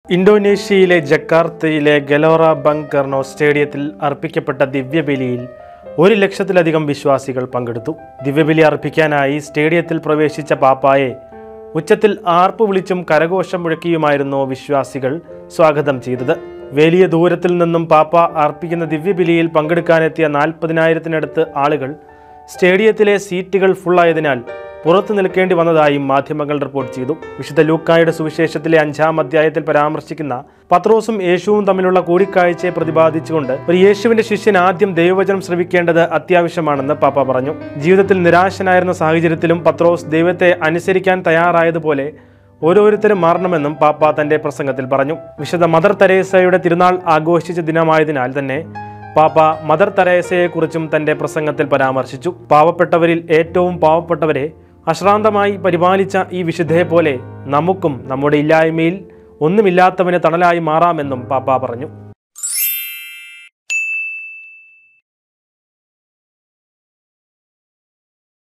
ഇന്തോനേഷ്യയിലെ ജക്കാർത്തയിലെ ഗലോറ ബങ്കർണോ സ്റ്റേഡിയത്തിൽ അർപ്പിക്കപ്പെട്ട ദിവ്യബലിയിൽ ഒരു ലക്ഷത്തിലധികം വിശ്വാസികൾ പങ്കെടുത്തു ദിവ്യബലി അർപ്പിക്കാനായി സ്റ്റേഡിയത്തിൽ പ്രവേശിച്ച പാപ്പായെ ഉച്ചത്തിൽ ആർപ്പ് വിളിച്ചും കരഘോഷം മുഴക്കിയുമായിരുന്നു വിശ്വാസികൾ സ്വാഗതം ചെയ്തത് വലിയ ദൂരത്തിൽ നിന്നും പാപ്പ അർപ്പിക്കുന്ന ദിവ്യബലിയിൽ പങ്കെടുക്കാനെത്തിയ നാൽപ്പതിനായിരത്തിനടുത്ത് ആളുകൾ സ്റ്റേഡിയത്തിലെ സീറ്റുകൾ ഫുള്ളായതിനാൽ പുറത്തു നിൽക്കേണ്ടി വന്നതായും മാധ്യമങ്ങൾ റിപ്പോർട്ട് ചെയ്തു വിശുദ്ധ ലൂക്കായുടെ സുവിശേഷത്തിലെ അഞ്ചാം അധ്യായത്തിൽ പരാമർശിക്കുന്ന പത്രോസും യേശുവും തമ്മിലുള്ള കൂടിക്കാഴ്ചയെ പ്രതിപാദിച്ചുകൊണ്ട് ഒരു യേശുവിന്റെ ശിഷ്യൻ ആദ്യം ദൈവവചനം ശ്രവിക്കേണ്ടത് അത്യാവശ്യമാണെന്ന് പാപ്പ പറഞ്ഞു ജീവിതത്തിൽ നിരാശനായിരുന്ന സാഹചര്യത്തിലും പത്രോസ് ദൈവത്തെ അനുസരിക്കാൻ തയ്യാറായതുപോലെ ഓരോരുത്തരും മാറണമെന്നും പാപ്പ തന്റെ പ്രസംഗത്തിൽ പറഞ്ഞു വിശുദ്ധ മദർ തെരേസയുടെ തിരുനാൾ ആഘോഷിച്ച ദിനമായതിനാൽ തന്നെ പാപ്പ മദർ തെരേസയെക്കുറിച്ചും തന്റെ പ്രസംഗത്തിൽ പരാമർശിച്ചു പാവപ്പെട്ടവരിൽ ഏറ്റവും പാവപ്പെട്ടവരെ അശ്രാന്തമായി പരിപാലിച്ച ഈ വിശുദ്ധയെ പോലെ നമുക്കും നമ്മുടെ ഇല്ലായ്മയിൽ ഒന്നുമില്ലാത്തവന് തണലായി മാറാമെന്നും പാപ്പ പറഞ്ഞു